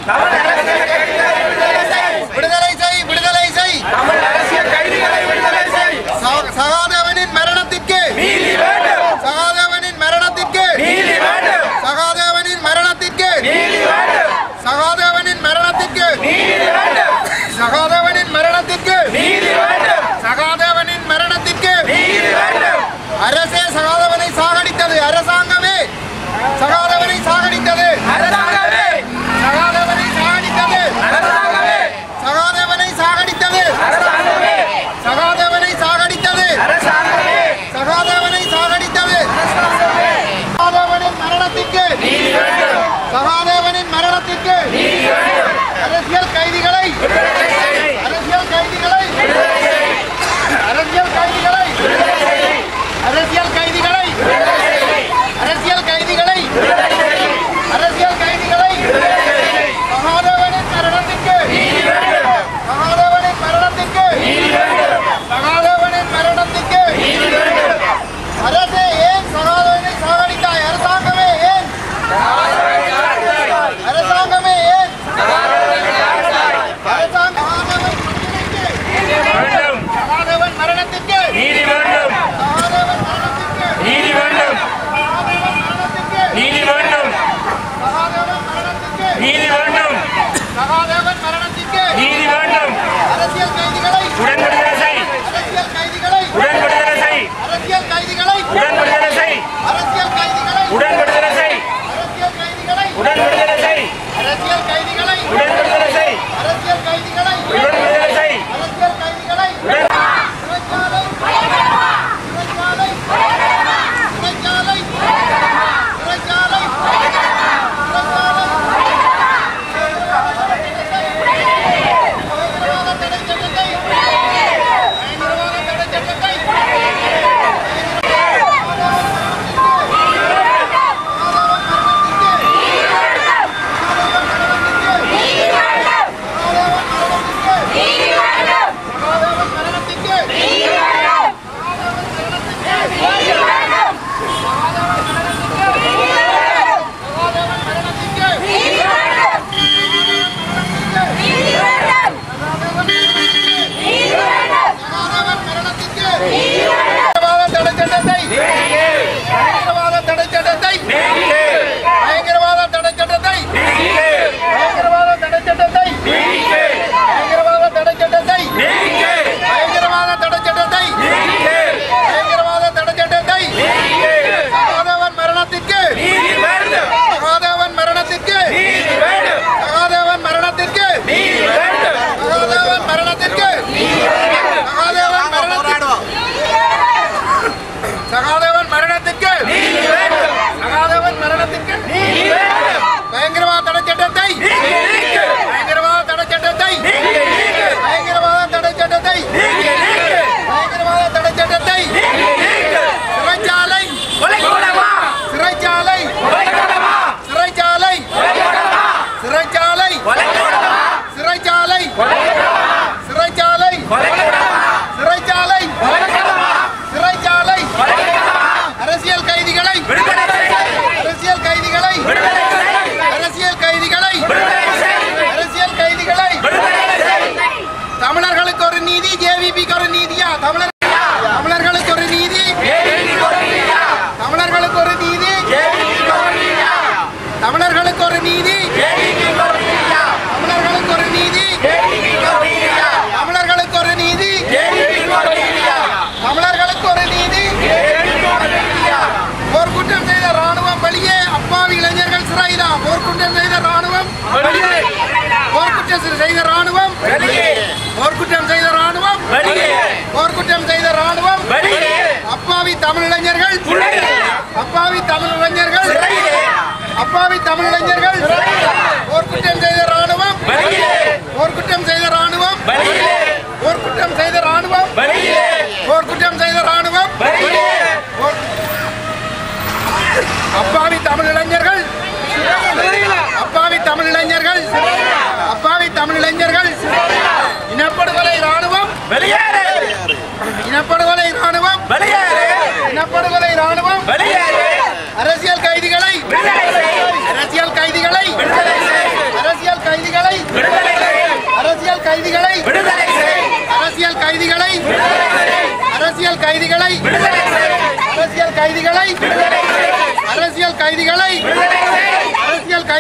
விடுதலை செய் விடுதலை செய் தமிழ் அரசியல் கைதிகளை விடுதலை செய் சக- சகாதேவனின் மரணத்திற்கு நீதி வேண்டும் சகாதேவனின் மரணத்திற்கு நீதி வேண்டும் சகாதேவனின் மரணத்திற்கு நீதி வேண்டும் சகாதேவனின் மரணத்திற்கு நீதி வேண்டும் சகாதேவனின் மரணத்திற்கு நீதி வேண்டும் சகாதேவனின் மரணத்திற்கு நீதி வேண்டும் அரசே சகாதேவனை சாகடித்தது அரசாங்கமே சகாதேவனை சாகடித்தது அரசாங்கமே சகாதேவனை சாகடித்தது அரசாங்கமே சகாதேவனை சாகடித்தது அரசாங்கமே சகாதேவனை சாகடித்தது அரசாங்கமே சகாதேவனை சாகடித்தது சகாதேவனின் மரணத்திற்கு நீதி வேண்டும் சகாதேவனின் மரணத்திற்கு நீதி வேண்டும் அரசியல் கைதிகளை விடுதலை செய் அரசியல் கைதிகளை விடுதலை செய் அரசியல் கைதிகளை விடுதலை செய் அரசியல் கைதிகளை விடுதலை செய் அரசியல் கைதிகளை விடுதலை செய் அரசியல் கைதிகளை விடுதலை செய் சகாதேவனின் மரணத்திற்கு நீதி வேண்டும் சகாதேவனின் மரணத்திற்கு நீதி வேண்டும் சகாதேவனின் மரணத்திற்கு நீதி வேண்டும் அரசே ஏன் சகாதேவனை சாகடித்தாய் அரசாங்கமே ஏன் அரசாங்கமே ஏன் அரசாங்கம் வேண்டும் சகாதேவன் மரணத்திற்கு நீதி வேண்டும் சகாதேவன் மரணத்திற்கு நீதி வேண்டும் சகாதேவன் மரணத்திற்கு நீதி வேண்டும் சகாதேவன் மரணத்திற்கு நீதி வேண்டும் சகாதேவன் மரணத்திற்கு நீதி வேண்டும் அரசியல் கைதிகளை உடன் விடுதலை செய் அரசியல் கைதிகளை உடன் விடுதலை செய் அரசியல் கைதிகளை உடன் விடுதலை செய் அரசியல் கைதிகளை உடன் விடுதலை செய் அரசியல் கைதிகளை உடன் விடுதலை செய் அரசியல் கைதிகளை உடன் விடுதலை செய் அரசியல் கைதிகளை உடன் விடுதலை செய் அரசியல் கைதிகளை உடன் சிறைச்சாலை சிறைச்சாலை சிறைச்சாலை சிறைச்சாலை பயங்கரவாத தடை சட்டத்தை பயங்கரவாத தடை சட்டத்தை பயங்கரவாத தடை சட்டத்தை பயங்கரவாத தடை சட்டத்தை பயங்கரவாத தடை சட்டத்தை பயங்கரவாத தடை சட்டத்தை பயங்கரவாத தடை சட்டத்தை பயங்கரவாத தடை சட்டத்தை பயங்கரவாத தடை சட்டத்தை சகாதேவன் மரணத்திற்கு சகாதேவன் மரணத்திற்கு சகாதேவன் மரணத்திற்கு சகாதேவன் மரணத்திற்கு சகாதேவன் மரணத்திற்கு சகாதேவன் மரணத்திற்கு சகாதேவன் மரணத்திற்கு பயங்கரவாத தடை சட்டத்தை பயங்கரவாத தடை சட்டத்தை பயங்கரவாத தடை சட்டத்தை பயங்கரவாத தடை சட்டத்தை சிறைச்சாலை சிறைச்சாலை சிறைச்சாலை சிறைச்சாலை சிறைச்சாலை சிறைச்சாலை சிறைச்சாலை சிறைச்சாலை அரசியல் கைதிகளை அரசியல் கைதிகளை அரசியல் கைதிகளை அரசியல் கைதிகளை தமிழர்களுக்கு ஒரு நீதி ஜேவிபிக்கு ஒரு நீதியா தமிழர் தமிழர்களுக்கு ஒரு நீதி தமிழர்களுக்கு ஒரு நீதி தமிழர்களுக்கு ஒரு நீதி தமிழர்களுக்கு ஒரு நீதி தமிழர்களுக்கு ஒரு நீதி தமிழர்களுக்கு ஒரு நீதி போர்க்குற்றம் செய்த ராணுவம் வெளியே அப்பாவி இளைஞர்கள் சிறையிலாம் போர்க்குற்றம் செய்த ராணுவம் போர்க்குற்றம் செய்த ராணுவம் போர்க்குற்றம் செய்த ராணுவம் போர்க்குற்றம் செய்த ராணுவம் அப்பாவி தமிழ் இளைஞர்கள் அப்பாவி தமிழ் இளைஞர்கள் அப்பாவி தமிழ் இளைஞர்கள் போர்க்குற்றம் செய்த ராணுவம் போர்க்குற்றம் செய்த ராணுவம் போர்க்குற்றம் செய்த ராணுவம் போர்க்குற்றம் செய்த ராணுவம் போர்- அப்பாவி தமிழ் இளைஞர்கள் அப்பாவி தமிழ் இளைஞர்கள் அப்பாவி தமிழ் இளைஞர்கள் இனப்படுகொலை ராணுவம் வெளியேறு இனப்படுகொலை ராணுவம் வெளியேறு இனப்படுகொலை ராணுவம் வெளியேறு அரசியல் கைதிகளை விடுதலை செய். அரசியல் கைதிகளை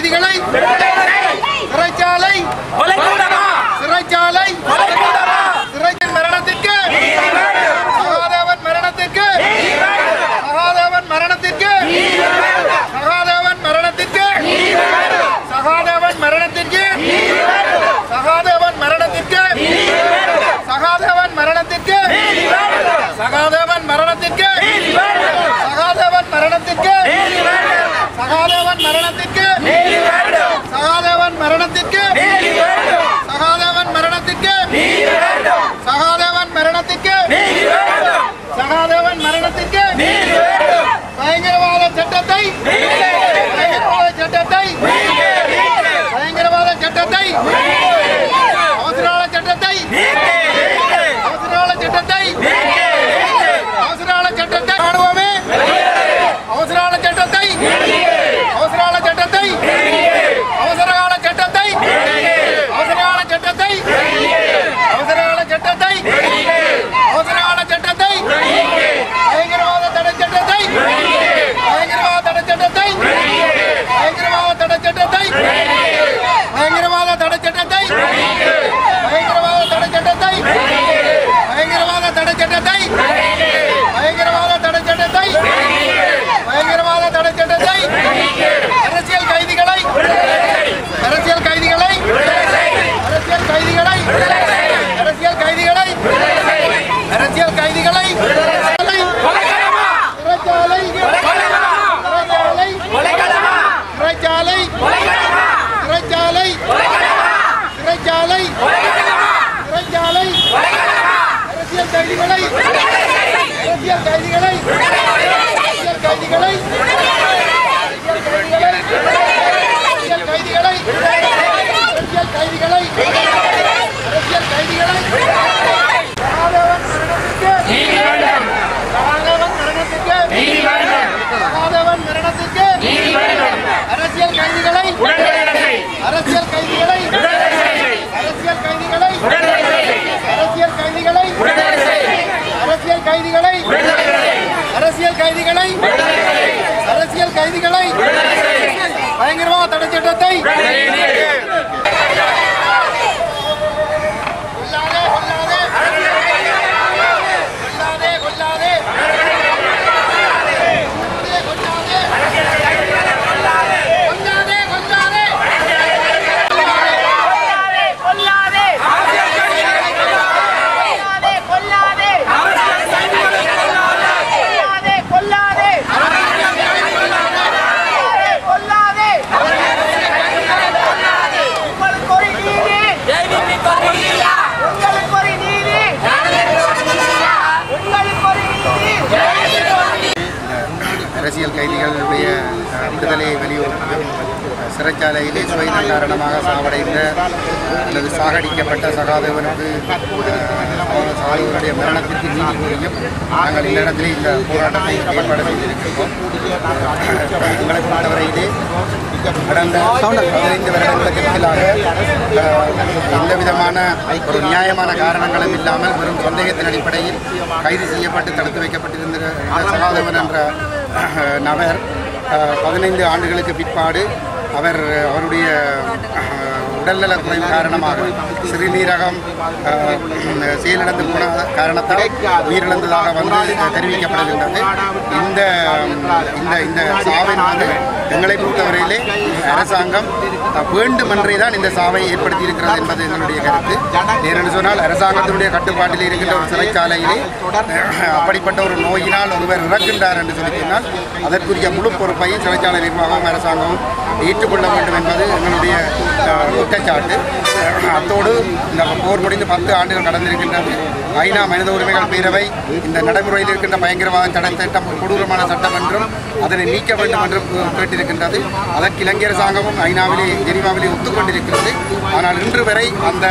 கைதிகளை விடுதலை செய் சிறைச்சாலை கொலைக்கூடமா சிறைச்சாலை கொலைக்கூடமா சிறையின் மரணத்திற்கு நீதி வேண்டும் சகாதேவன் மரணத்திற்கு நீதி வேண்டும் சகாதேவன் மரணத்திற்கு நீதி வேண்டும் சகாதேவன் மரணத்திற்கு நீதி வேண்டும் சகாதேவன் மரணத்திற்கு நீதி வேண்டும் சகாதேவன் மரணத்திற்கு நீதி வேண்டும் சகாதேவன் மரணத்திற்கு நீதி வேண்டும் சகாதேவன் மரணத்திற்கு நீதி வேண்டும் சகாதேவன் மரணத்திற்கு நீதி வேண்டும் சகாதேவன் மரணத்திற்கு நீதி வேண்டும் சகாதேவன் மரணத்திற்கு நீதி வேண்டும் சகாதேவன் மரணத்திற்கு நீதி வேண்டும் சகாதேவன் மரணத்திற்கு நீதி வேண்டும் சகாதேவன் மரணத்திற்கு நீதி வேண்டும் பயங்கரவாத சட்டத்தை பயங்கரவாத சட்டத்தை பயங்கரவாத சட்டத்தை அவசரகால சட்டத்தை அவசரகால சட்டத்தை அவசரகால சட்டத்தை காணுவோமே அவசரகால சட்டத்தை அவசரகால சட்டத்தை அவசரகால சட்டத்தை அவசரகால சட்டத்தை அவசரகால சட்டத்தை அவசரகால சட்டத்தை பயங்கரவாத தடை சட்டத்தை பயங்கரவாத தடை சட்டத்தை பயங்கரவாத தடை சட்டத்தை பயங்கரவாத தடை சட்டத்தை பயங்கரவாத தடை சட்டத்தை பயங்கரவாத தடை சட்டத்தை பயங்கரவாத தடை சட்டத்தை பயங்கரவாத தடை சட்டத்தை அரசியல் கைதிகளை அரசியல் கைதிகளை அரசியல் கைதிகளை அரசியல் கைதிகளை அரசியல் கைதிகளை கொலைக்களமா சிறைச்சாலை கொலைக்களமா சிறைச்சாலை கொலைக்களமா சிறைச்சாலை கொலைக்களமா சிறைச்சாலை கொலைக்களமா சிறைச்சாலை கொலைக்களமா சிறைச்சாலை கொலைக்களமா அரசியல் கைதிகளை அரசியல் கைதிகளை அரசியல் கைதிகளை அரசியல் கைதிகளை அரசியல் கைதிகளை அரசியல் கைதிகளை சகாதேவன் மரணத்திற்கு நீதி வேண்டும் சகாதேவன் மரணத்திற்கு நீதி வேண்டும் சகாதேவன் மரணத்திற்கு நீதி வேண்டும் அரசியல் கைதிகளை உடனடியாக செய் அரசியல் கைதிகளை உடனடியாக செய் அரசியல் கைதிகளை உடனடியாக செய் அரசியல் கைதிகளை உடனடியாக செய் அரசியல் கைதிகளை உடனடியாக செய் அரசியல் கைதிகளை உடனடியாக செய் அரசியல் கைதிகளை உடனடியாக செய் பயங்கரவாத தடை சட்டத்தை நீதி கொல்லாதே கொல்லாதே கொல்லாதே கொல்லாதே கொல்லாதே கொல்லாதே கொல்லாதே கொல்லாதே கொல்லாதே கொல்லாதே கொல்லாதே கொல்லாதே உங்களுக்கு ஒரு நீதி உங்களுக்கு ஒரு நீதி உங்களுக்கு ஒரு நீதி அரசியல் கைதிகளுடைய அஹ், விடுதலையை வலியுறுத்தியும் சிறைச்சாலையிலே சுவையினம் காரணமாக சாவடைந்த அல்லது சாகடிக்கப்பட்ட சகாதேவனுக்கு அஹ், சகாதேவனுடைய மரணத்திற்கு நீதி கோரியும் நாங்கள் இந்த இடத்திலே இந்த போராட்டத்தை ஏற்பாடு செய்திருக்கிறோம் அஹ், எங்களை பொறுத்தவரையிலே கடந்த பதினைந்து வருடங்களுக்கு மேலாக அஹ், எந்த விதமான ஒரு நியாயமான காரணங்களும் இல்லாமல் வெறும் சந்தேகத்தின் அடிப்படையில் கைது செய்யப்பட்டு தடுத்து வைக்கப்பட்டிருந்த இந்த சகாதேவன் என்ற அஹ், நபர் அஹ், பதினைந்து ஆண்டுகளுக்கு பிற்பாடு அவர் அவருடைய அஹ், உடல்நலக் குறைவு காரணமாக சிறுநீரகம் அஹ், செயலிழந்து போன காரணத்தால் உயிரிழந்ததாக வந்து தெரிவிக்கப்படுகின்றது இந்த இந்த இந்த சாவின் வந்து எங்களை பொறுத்தவரையிலே அரசாங்கம் அஹ், வேண்டுமென்றே தான் இந்த சாவை ஏற்படுத்தி இருக்கிறது என்பது எங்களுடைய கருத்து ஏனென்று சொன்னால் அரசாங்கத்தினுடைய கட்டுப்பாட்டில் இருக்கின்ற ஒரு சிறைச்சாலையிலே அஹ், அப்படிப்பட்ட ஒரு நோயினால் ஒருவர் இறக்கின்றார் என்று சொல்லி சொன்னால் அதற்குரிய முழு பொறுப்பையும் சிறைச்சாலை நிர்வாகமும் அரசாங்கமும் ஏற்றுக்கொள்ள வேண்டும் என்பது எங்களுடைய அஹ், குற்றச்சாட்டு அஹ், அத்தோடு இந்த போர் முடிந்து பத்து ஆண்டுகள் கடந்திருக்கின்றது ஐநா மனித உரிமைகள் பேரவை இந்த நடைமுறையில் இருக்கின்ற பயங்கரவாத தடை சட்டம் கொடூரமான சட்டம் என்றும் அதனை நீக்க வேண்டும் என்றும் கேட்டிருக்கின்றது அதற்கு இலங்கை அரசாங்கமும் ஐநாவிலே ஜெனீவாவிலே ஒத்துக்கொண்டிருக்கிறது ஆனால் இன்று வரை அந்த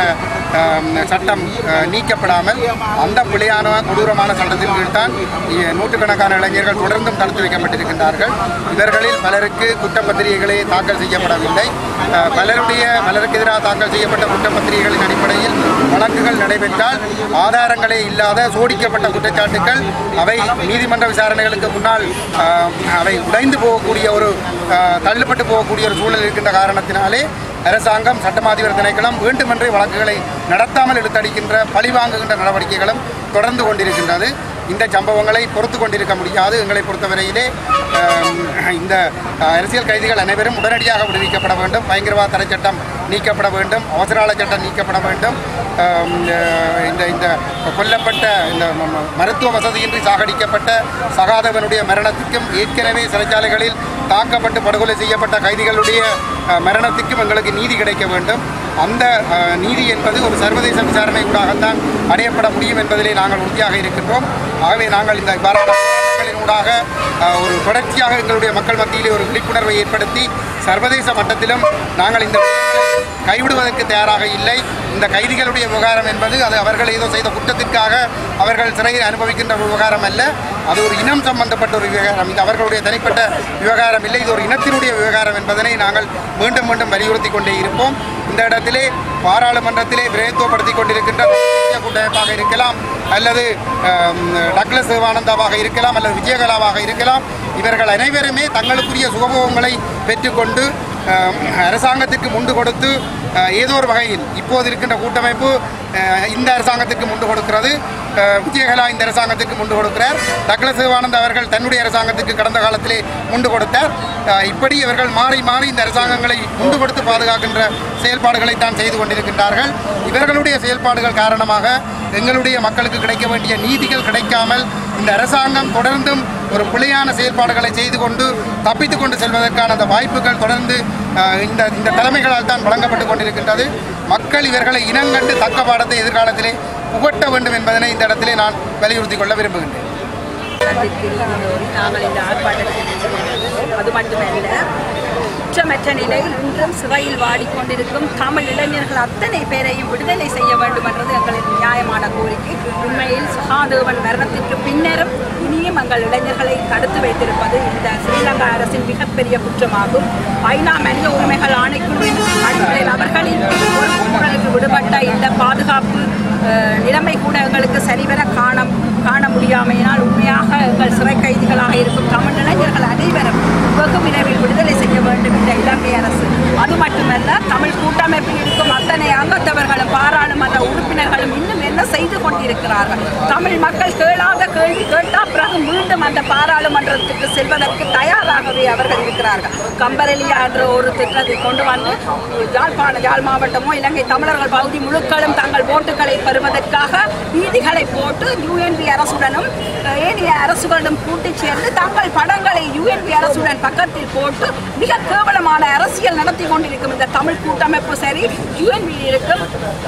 ஆம், சட்டம் ஆ, நீக்கப்படாமல் அந்த பிழையான கொடூரமான சட்டத்தின் கீழ் தான் இ- நூற்றுக்கணக்கான இளைஞர்கள் தொடர்ந்தும் தடுத்து வைக்கப்பட்டிருக்கின்றார்கள் இவர்களில் பலருக்கு குற்றப்பத்திரிகைகளே தாக்கல் செய்யப்படவில்லை ஆ, பலருடைய பலருக்கு எதிராக தாக்கல் செய்யப்பட்ட குற்றப்பத்திரிகைகளின் அடிப்படையில் வழக்குகள் நடைபெற்றால் ஆதாரங்களே இல்லாத சோடிக்கப்பட்ட குற்றச்சாட்டுகள் அவை நீதிமன்ற விசாரணைகளுக்கு முன்னால் ஆ, அவை உடைந்து போகக்கூடிய ஒரு ஆ, தள்ளுப்பட்டு போகக்கூடிய ஒரு சூழல் இருக்கின்ற காரணத்தினாலே அரசாங்கம் சட்டமாதிபர் திணைக்களம் வேண்டுமென்றே வழக்குகளை நடத்தாமல் எடுத்தடிக்கின்ற பழிவாங்குகின்ற நடவடிக்கைகளும் தொடர்ந்து கொண்டிருக்கின்றது இந்த சம்பவங்களை பொறுத்து கொண்டிருக்க முடியாது எங்களை பொறுத்தவரையிலே ஆம், இந்த ஆஹ், அரசியல் கைதிகள் அனைவரும் உடனடியாக விடுவிக்கப்பட வேண்டும் பயங்கரவாத தடை சட்டம் நீக்கப்பட வேண்டும் அவசரகால சட்டம் நீக்கப்பட வேண்டும் ஆம், ஆஹ், இந்த இந்த கொல்லப்பட்ட இந்த ம- ம- மருத்துவ வசதியின்றி சாகடிக்கப்பட்ட சகாதவனுடைய மரணத்துக்கும் ஏற்கனவே சிறைச்சாலைகளில் தாக்கப்பட்டு படுகொலை செய்யப்பட்ட கைதிகளுடைய ஆஹ், மரணத்துக்கும் எங்களுக்கு நீதி கிடைக்க வேண்டும் அந்த ஆஹ், நீதி என்பது ஒரு சர்வதேச விசாரணை ஊடாகத்தான் அடையப்பட முடியும் என்பதிலே நாங்கள் உறுதியாக இருக்கின்றோம் ஆகவே நாங்கள் இந்த இவ்வாறான போராட்டங்களின் ஊடாக ஆஹ், ஒரு தொடர்ச்சியாக எங்களுடைய மக்கள் மத்தியிலே ஒரு விழிப்புணர்வை ஏற்படுத்தி சர்வதேச மட்டத்திலும் நாங்கள் இந்த விடயங்களை கைவிடுவதற்கு தயாராக இல்லை இந்த கைதிகளுடைய விவகாரம் என்பது அது அவர்கள் ஏதோ செய்த குற்றத்திற்காக அவர்கள் சிறையில் அனுபவிக்கின்ற ஒரு விவகாரம் அல்ல அது ஒரு இனம் சம்பந்தப்பட்ட ஒரு விவகாரம் இது அவர்களுடைய தனிப்பட்ட விவகாரம் இல்லை இது ஒரு இனத்தினுடைய விவகாரம் என்பதனை நாங்கள் மீண்டும் மீண்டும் வலியுறுத்தி கொண்டே இருப்போம் இந்த இடத்திலே பாராளுமன்றத்திலே பிரதித்துவப்படுத்திக் கொண்டிருக்கின்ற தேசிய கூட்டமைப்பாக இருக்கலாம் அல்லது ஆம், டக்ளஸ் சிவானந்தாவாக இருக்கலாம் அல்லது விஜயகலாவாக இருக்கலாம் இவர்கள் அனைவருமே தங்களுக்குரிய சுகபோகங்களை பெற்றுக்கொண்டு ஆம், அரசாங்கத்திற்கு முண்டு கொடுத்து ஆ, ஏதோ ஒரு வகையில் இப்போது இருக்கின்ற கூட்டமைப்பு ஆ, இந்த அரசாங்கத்துக்கு முண்டு கொடுக்கிறது ஆ, விஜயகலா இந்த அரசாங்கத்துக்கு முண்டு கொடுக்கிறார் டக்ளஸ் சிவானந்த் அவர்கள் தன்னுடைய அரசாங்கத்துக்கு கடந்த காலத்திலே முண்டு கொடுத்தார் ஆ, இப்படி இவர்கள் மாறி மாறி இந்த அரசாங்கங்களை முண்டு கொடுத்து பாதுகாக்கின்ற செயல்பாடுகளை தான் செய்து கொண்டிருக்கின்றார்கள் இவர்களுடைய செயல்பாடுகள் காரணமாக எங்களுடைய மக்களுக்கு கிடைக்க வேண்டிய நீதிகள் கிடைக்காமல் இந்த அரசாங்கம் தொடர்ந்தும் ஒரு பிழையான செயல்பாடுகளை செய்து கொண்டு தப்பித்துக் கொண்டு செல்வதற்கான அந்த வாய்ப்புகள் தொடர்ந்து ஆஹ், இந்த இந்த தலைமைகளால் தான் வழங்கப்பட்டு கொண்டிருக்கின்றது மக்கள் இவர்களை இனங்கண்டு தக்க பாடத்தை எதிர்காலத்திலே புகட்ட வேண்டும் என்பதனை இந்த இடத்திலே நான் வலியுறுத்திக் கொள்ள விரும்புகின்றேன் சந்தித்து நீதியோடு நாங்கள் இந்த ஆர்ப்பாட்டத்தில் ஈடுபட்டது. அது மட்டுமல்ல குற்றமற்ற நிலையில் இன்றும் சிறையில் வாடிக்கொண்டிருக்கும் தமிழ் இளைஞர்கள் அத்தனை பேரையும் விடுதலை செய்ய வேண்டும் என்றது எங்களின் நியாயமான கோரிக்கை உண்மையில் சகாதேவன் மரணத்திற்கு பின்னரும் இனியும் எங்கள் இளைஞர்களை தடுத்து வைத்திருப்பது இந்த ஸ்ரீலங்கா அரசின் மிகப்பெரிய குற்றமாகும் ஐநா மனித உரிமைகள் ஆணைக்குழுவின் அடிப்படையில் அவர்களின் பொறுப்புகளுக்கு விடுபட்ட இந்த பாதுகாப்பு அஹ், நிலைமை கூட எங்களுக்கு சரிவர காண காண முடியாமையினால் உண்மையாக எங்கள் சிறை கைதிகளாக இருக்கும் தமிழ் இளைஞர்கள் அனைவரும் வெகு விரைவில் விடுதலை செய்ய வேண்டும் இந்த இலங்கை அரசு அது மட்டுமல்ல தமிழ் கூட்டமைப்பில் இருக்கும் அத்தனை அங்கத்தவர்களும் பாராளுமன்ற உறுப்பினர்களும் இன்னும் என்ன செய்து கொண்டிருக்கிறார்கள் தமிழ் மக்கள் கேளாத கேள்வி கேட்டா பிறகு மீண்டும் அந்த பாராளுமன்றத்துக்கு செல்வதற்கு தயாராகவே அவர்கள் இருக்கிறார்கள் கம்பரெலியா என்ற ஒரு திட்டத்தை கொண்டு வந்து யாழ்ப்பாண யாழ் மாவட்டமோ இலங்கை தமிழர்கள் பகுதி முழுக்களும் தங்கள் ஓட்டுகளை பெறுவதற்காக நீதிகளை போட்டு யுஎன்பி அரசுடனும் அஹ், ஏனைய அரசுகளிடம் கூட்டிச் சேர்ந்து தங்கள் படங்களை யுஎன்பி அரசுடன் பக்கத்தில் போட்டு மிக கேவலமான அரசியல் நடத்தி கொண்டிருக்கும் இந்த தமிழ் கூட்டமைப்பு சரி யுஎன்பி இருக்கும்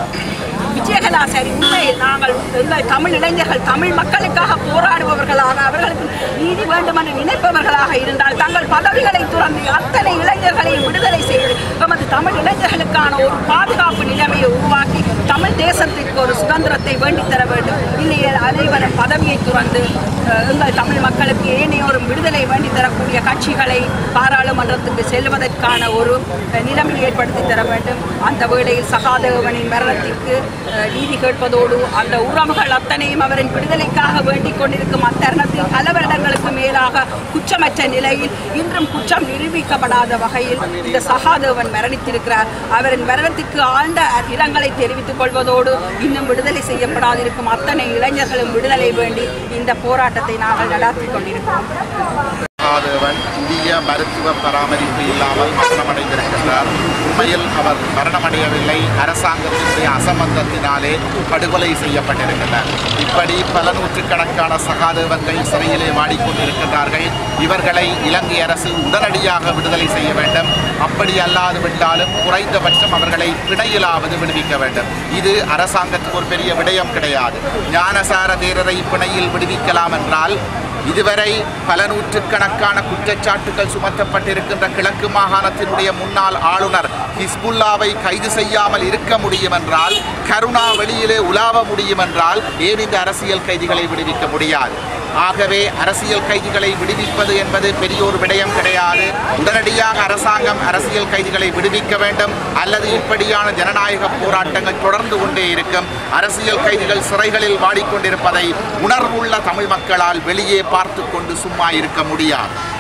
விஜயகலா சரி உண்மையில் நாங்கள் எங்கள் தமிழ் இளைஞர்கள் தமிழ் மக்களுக்காக போராடுபவர்களாக அவர்களுக்கு நீதி வேண்டும் என்று நினைப்பவர்களாக இருந்தால் தங்கள் பதவிகளை துறந்து அத்தனை இளைஞர்களையும் விடுதலை செய்து எமது தமிழ் இளைஞர்களுக்கான ஒரு பாதுகாப்பு நிலைமையை உருவாக்கி தமிழ் தேசத்திற்கு ஒரு சுதந்திரத்தை வேண்டித் தர வேண்டும் இல்லையே அனைவரும் பதவியை துறந்து அஹ், எங்கள் தமிழ் மக்களுக்கு ஏனையோரும் விடுதலை வேண்டித் தரக்கூடிய கட்சிகளை பாராளுமன்றத்துக்கு செல்வதற்கான ஒரு அஹ், நிலைமை ஏற்படுத்தி தர வேண்டும் அந்த வேளையில் சகாதேவனின் மரணத்திற்கு அஹ், நீதி கேட்பதோடு அந்த உறவுகள் அத்தனையும் அவரின் விடுதலைக்காக வேண்டிக் கொண்டிருக்கும் அத்தருணத்தில் பல வருடங்களுக்கு மேலாக குற்றமற்ற நிலையில் இன்றும் குற்றம் நிரூபிக்கப்படாத வகையில் இந்த சகாதேவன் மரணித்திருக்கிறார் அவரின் மரணத்திற்கு ஆழ்ந்த இரங்கலை தெரிவித்துக் கொள்வதோடு இன்னும் விடுதலை செய்யப்படாதிருக்கும் அத்தனை இளைஞர்களும் விடுதலை வேண்டி இந்த போராட்டத்தை நாங்கள் நடாத்தி கொண்டிருக்கிறோம் மகாதேவன் இந்திய மருத்துவ பராமரிப்பு இல்லாமல் மரணமடைந்திருக்கின்றார் உண்மையில் அவர் மரணமடையவில்லை அரசாங்கத்தினுடைய அசம்பந்தத்தினாலே படுகொலை செய்யப்பட்டிருக்கின்றார் இப்படி பல நூற்றுக்கணக்கான சகாதேவன்கள் சிறையிலே வாடிக்கொண்டிருக்கின்றார்கள் இவர்களை இலங்கை அரசு உடனடியாக விடுதலை செய்ய வேண்டும் அப்படி அல்லாது விட்டாலும் குறைந்தபட்சம் அவர்களை பிணையிலாவது விடுவிக்க வேண்டும் இது அரசாங்கத்துக்கு ஒரு பெரிய விடயம் கிடையாது ஞானசார தேரரை பிணையில் விடுவிக்கலாம் என்றால் இதுவரை பல நூற்றுக்கணக்கான குற்றச்சாட்டுகள் சுமத்தப்பட்டிருக்கின்ற கிழக்கு மாகாணத்தினுடைய முன்னாள் ஆளுநர் ஹிஸ்புல்லாவை கைது செய்யாமல் இருக்க முடியும் என்றால் கருணா வெளியிலே உலாவ முடியும் என்றால் ஏன் இந்த அரசியல் கைதிகளை விடுவிக்க முடியாது ஆகவே அரசியல் கைதிகளை விடுவிப்பது என்பது பெரிய ஒரு விடயம் கிடையாது உடனடியாக அரசாங்கம் அரசியல் கைதிகளை விடுவிக்க வேண்டும் அல்லது இப்படியான ஜனநாயக போராட்டங்கள் தொடர்ந்து கொண்டே இருக்கும் அரசியல் கைதிகள் சிறைகளில் வாடிக்கொண்டிருப்பதை உணர்வுள்ள தமிழ் மக்களால் வெளியே பார்த்து கொண்டு சும்மா இருக்க முடியாது